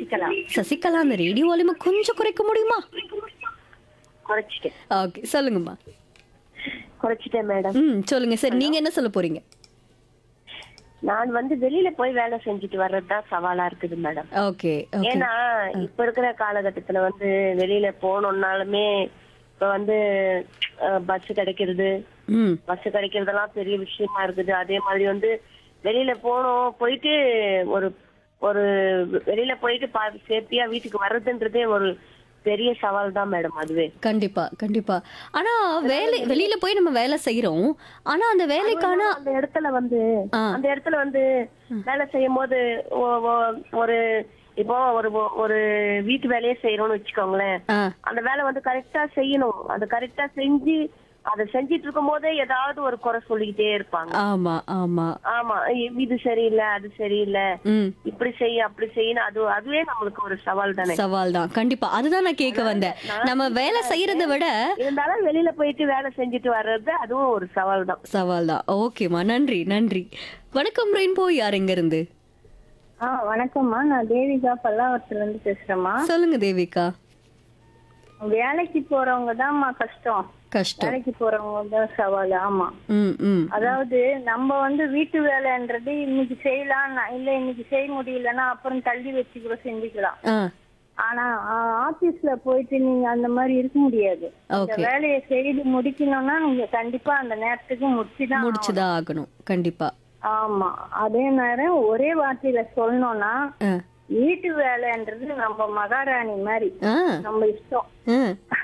சசிகலா சசிகலா அந்த ரேடியோ வால்யூமை கொஞ்சம் குறைக்க முடியுமா குறைச்சிட்டேன் ஓகே சொல்லுங்கம்மா குறைச்சிட்டேன் மேடம் ம் சொல்லுங்க சரி நீங்க என்ன சொல்ல போறீங்க நான் வந்து வெளியில போய் வேலை செஞ்சுட்டு வர்றதுதான் சவாலா இருக்குது மேடம் ஓகே ஓகே ஏன்னா இப்ப இருக்கிற காலகட்டத்துல வந்து வெளியில போனோம்னாலுமே இப்ப வந்து பஸ் கிடைக்கிறது ம் பஸ் கிடைக்கிறதெல்லாம் பெரிய விஷயமா இருக்குது அதே மாதிரி வந்து வெளியில போனோம் போயிட்டு ஒரு ஒரு வெளியில போயிட்டு பா சேஃப்டியா வீட்டுக்கு வர்றதுன்றதே ஒரு பெரிய சவால் தான் மேடம் அதுவே கண்டிப்பா கண்டிப்பா ஆனா வேலை வெளியில போய் நம்ம வேலை செய்யறோம் ஆனா அந்த வேலைக்கான அந்த இடத்துல வந்து ஆ. அந்த இடத்துல வந்து வேலை செய்யும் போது ஒ- ஒ- ஒரு இப்போ ஒரு ஒரு வீட்டு வேலையே செய்யறோம்னு வச்சுக்கோங்களேன் ஆ, அந்த வேலை வந்து கரெக்டா செய்யணும் அது கரெக்டா செஞ்சு அதை செஞ்சிட்டு இருக்கும் போதே ஏதாவது ஒரு குறை சொல்லிக்கிட்டே இருப்பாங்க ஆமா ஆமா ஆமா இ- இது சரியில்லை அது சரியில்லை ம் இப்படி செய்ய அப்படி செய்யணும் அது அதுவே நம்மளுக்கு ஒரு சவால் தானே சவால் தான் கண்டிப்பா அதுதான் நான் கேட்க வந்தேன் நம்ம வேலை செய்யறதை விட இருந்தாலும் வெளியில போயிட்டு வேலை செஞ்சுட்டு வர்றது அதுவும் ஒரு சவால் தான் சவால் தான் ஓகேம்மா நன்றி நன்றி வணக்கம் ரெயின்போ யார் எங்க இருந்து ஆ வணக்கம்மா நான் தேவிகா பல்லாவரத்துல இருந்து பேசுறேம்மா சொல்லுங்க தேவிகா வேலைக்கு போறவங்க தான்மா கஷ்டம் கஷ்டம் வேலைக்கு போறவங்க தான் சவால் ஆமா ம் ம் அதாவது நம்ம வந்து வீட்டு வேலைன்றது இன்னைக்கு செய்யலாம் நா- இல்ல இன்னைக்கு செய்ய முடியலன்னா அப்புறம் தள்ளி வச்சு கூட செஞ்சுக்கலாம் ஆ ஆனா ஆபீஸ்ல போயிட்டு நீங்க அந்த மாதிரி இருக்க முடியாது இந்த ஓகே வேலையை செய்து முடிக்கணும்னா நீங்க கண்டிப்பா அந்த நேரத்துக்கு முடிச்சுதான் முடிச்சுதான் ஆகணும் கண்டிப்பா ஆமா அதே நேரம் ஒரே வார்த்தையில சொல்லணும்னா ஆ வீட்டு வேலைன்றது நம்ம மகாராணி மாதிரி ஆ நம்ம இஷ்டம் ஆ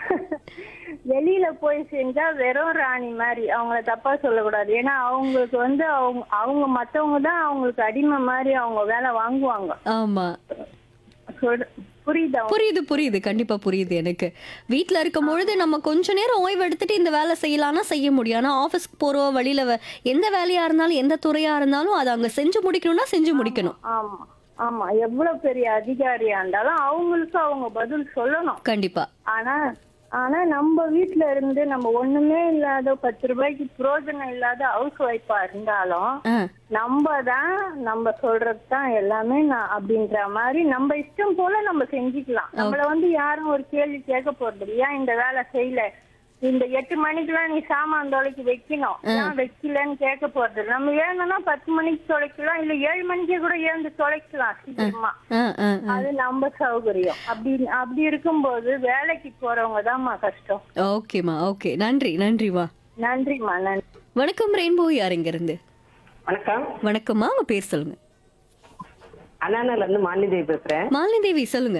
வெளியில போய் செஞ்சா வெறும் ராணி மாதிரி அவங்கள தப்பா சொல்லக்கூடாது ஏன்னா அவங்களுக்கு வந்து அவங்க அவங்க மத்தவங்க தான் அவங்களுக்கு அடிமை மாதிரி அவங்க வேலை வாங்குவாங்க ஆமா சொல்ற புரியுதா புரியுது புரியுது கண்டிப்பா புரியுது எனக்கு வீட்ல இருக்கும் பொழுது நம்ம கொஞ்ச நேரம் ஓய்வு எடுத்துட்டு இந்த வேலை செய்யலாம்னா செய்ய முடியும் ஆனா ஆபீஸ்க்கு போறோம் வழியில வ- எந்த வேலையா இருந்தாலும் எந்த துறையா இருந்தாலும் அதை அங்க செஞ்சு முடிக்கணும்னா செஞ்சு முடிக்கணும் ஆமா ஆமா எவ்வளவு பெரிய அதிகாரியா இருந்தாலும் அவங்களுக்கு அவங்க பதில் சொல்லணும் கண்டிப்பா ஆனா ஆனா நம்ம வீட்ல இருந்து நம்ம ஒண்ணுமே இல்லாத பத்து ரூபாய்க்கு பிரயோஜனம் இல்லாத ஹவுஸ் ஒய்ஃபா இருந்தாலும் ஆ நம்ம தான் நம்ம சொல்றது தான் எல்லாமே நான் அப்படின்ற மாதிரி நம்ம இஷ்டம் போல நம்ம செஞ்சுக்கலாம் நம்மள வந்து யாரும் ஒரு கேள்வி கேட்க போறது இல்ல ஏன் இந்த வேலை செய்யல இந்த எட்டு மணிக்கெல்லாம் நீ சாமான் தொலைக்கி வைக்கணும் ஏன் வைக்கலன்னு கேட்க போறது இல்ல. நம்ம ஏழுனா பத்து மணிக்கு தொலைக்கலாம் இல்ல ஏழு மணிக்கே கூட எழுந்து தொலைக்கலாம் சீக்கிரமா ஆ ஆ ஆ. அது நம்ம சௌகரியம் அப்படி அப்படி இருக்கும்போது வேலைக்கு போறவங்க தான்மா கஷ்டம் ஓகேம்மா ஓகே நன்றி நன்றிமா நன்றிம்மா நன்றி வணக்கம் ரெயின்போ யார் எங்க இருந்து வணக்கம் வணக்கம்மா உங்க பேர் சொல்லுங்க அண்ணாநகர்ல இருந்து மாலிதேவி பேசுறேன் மாலினி தேவி சொல்லுங்க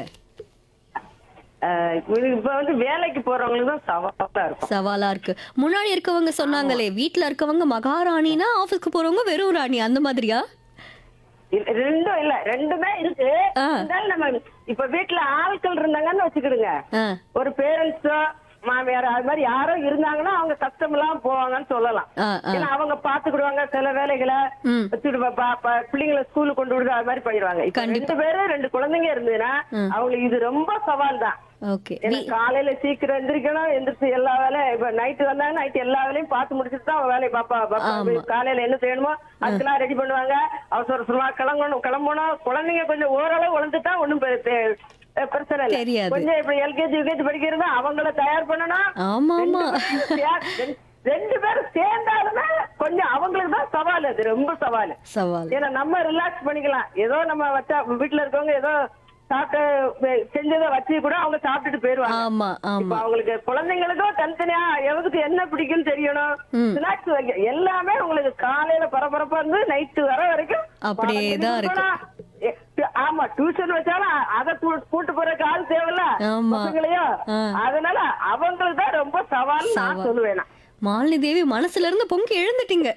அஹ் இப்ப இப்ப வந்து வேலைக்கு போறவங்களுக்கு தான் சவாலா இருக்கும் சவாலா இருக்கு முன்னாடி இருக்கவங்க சொன்னாங்களே வீட்ல இருக்கவங்க மகாராணினா ஆபீஸ்க்கு போறவங்க வெறும் ராணி அந்த மாதிரியா இல்ல, ரெண்டும் இல்ல ரெண்டுமே இருக்கு ஆ. இருந்தாலும் நம்ம இப்ப வீட்டுல ஆட்கள் இருந்தாங்கன்னு வச்சுக்கிடுங்க ஆ ஒரு பேரண்ட்ஸோ மாமியார் அது மாதிரி யாரோ இருந்தாங்கன்னா அவங்க கஷ்டம் எல்லாம் போவாங்கன்னு சொல்லலாம் ஆ ஆ ஏன்னா அவங்க பாத்துக்கிடுவாங்க சில வேலைகளை ம். வச்சுட்டு பா- பா- பா- பிள்ளைங்களை ஸ்கூலுக்கு கொண்டு விடுறது அது மாதிரி பண்ணிடுவாங்க இப்ப கண்டிப்பா. ரெண்டு பேரும் ரெண்டு குழந்தைங்க இருந்ததுன்னா அவங்களுக்கு இது ரொம்ப சவால் தான் ஓகே ஏன்னா காலையில சீக்கிரம் எந்திரிக்கணும் எந்திரிச்சு எல்லா வேலையும் இப்ப நைட்டு வந்தாங்க நைட் எல்லா வேலையும் பார்த்து முடிச்சுட்டு தான் அவங்க வேலையை பாப்பா பாப்பா ஆமா. காலையில என்ன செய்யணுமோ அதுக்கெல்லாம் ரெடி பண்ணுவாங்க அவசர அவசரமா கிளம்பணும் கிளம்பணும் குழந்தைங்க கொஞ்சம் ஓரளவு வளர்ந்துட்டா ஒண்ணும் பெ- பெ- பிரச்சனை இல்ல தெரியாது. கொஞ்சம் இப்ப எல்கேஜி யூகேஜி படிக்கிறது அவங்கள தயார் பண்ணணும் ஆமா ஆமா ரெண்டு பேரும் சே- ரெண்டு- ரெண்டு பேரும் சேர்ந்தாலுமே கொஞ்சம் அவங்களுக்கு தான் சவால் அது ரொம்ப சவால் சவால் ஏன்னா நம்ம ரிலாக்ஸ் பண்ணிக்கலாம் ஏதோ நம்ம வச்சா வீட்டுல இருக்கவங்க ஏதோ சாப்பிட்டு வெ- செஞ்சதை வச்சு கூட அவங்க சாப்பிட்டுட்டு போயிருவாங்க ஆமா இப்ப ஆமா அவங்களுக்கு குழந்தைங்களுக்கும் தனித்தனியா எவருக்கு என்ன பிடிக்கும்னு தெரியணும் ம். ஸ்நாக்ஸ் வைக்க எல்லாமே உங்களுக்கு காலையில பரபரப்பா இருந்து நைட்டு வர வரைக்கும் அப்படியே பாடம் தான் சொல்லி இருக்கு. கொடுக்கணும். எ- ஆமா டியூஷன் வச்சாலும் அ- அதை கூ- கூட்டு போறதுக்கு ஆள் தேவையில்ல ஆமா. பசங்களையும் ஆ. அதனால அவங்களுக்கு தான் ரொம்ப சவால் நான் சவால். சொல்லுவேன் நான். மாலினி தேவி மனசுல இருந்து பொங்கி எழுந்துட்டீங்க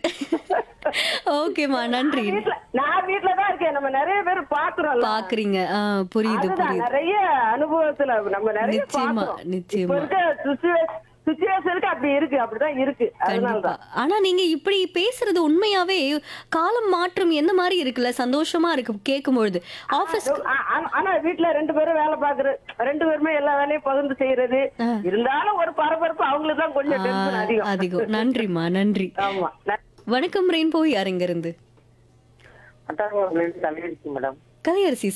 ஓகேம்மா நன்றி வீட்ல நான் வீட்ல தான் இருக்கேன் நம்ம நிறைய பேர் பாக்குறோம் பாக்குறீங்க ஆ புரியுது அதுதான் புரியுது நிறைய அனுபவத்துல நம்ம நிறைய நிச்சயமா, பாக்குறோம். நிச்சயமா. இப்ப இருக்க சுச்சுவேஷனுக்கு அப்படி இருக்கு அப்படிதான் இருக்கு கண்டிப்பா அதனாலதான் ஆனா நீங்க இப்படி பேசுறது உண்மையாவே காலம் மாற்றம் எந்த மாதிரி இருக்குல்ல சந்தோஷமா இருக்கு கேட்கும் பொழுது ஆபீஸ் ஆ- ஆ- ஆனா வீட்ல ரெண்டு பேரும் வேலை பாக்குறது ரெண்டு பேருமே எல்லா வேலையும் பகிர்ந்து செய்யறது இருந்தாலும் ஒரு பரபரப்பு அவங்களுக்கு தான் கொஞ்சம் டென்ஷன் அதிகம் அதிகம் நன்றிம்மா நன்றி ஆமா ந- வணக்கம் ரெயின்போ யார் எங்க இருந்து அட்டாரவாடில இருந்து தலையடிச்சு மேடம் கலையரசி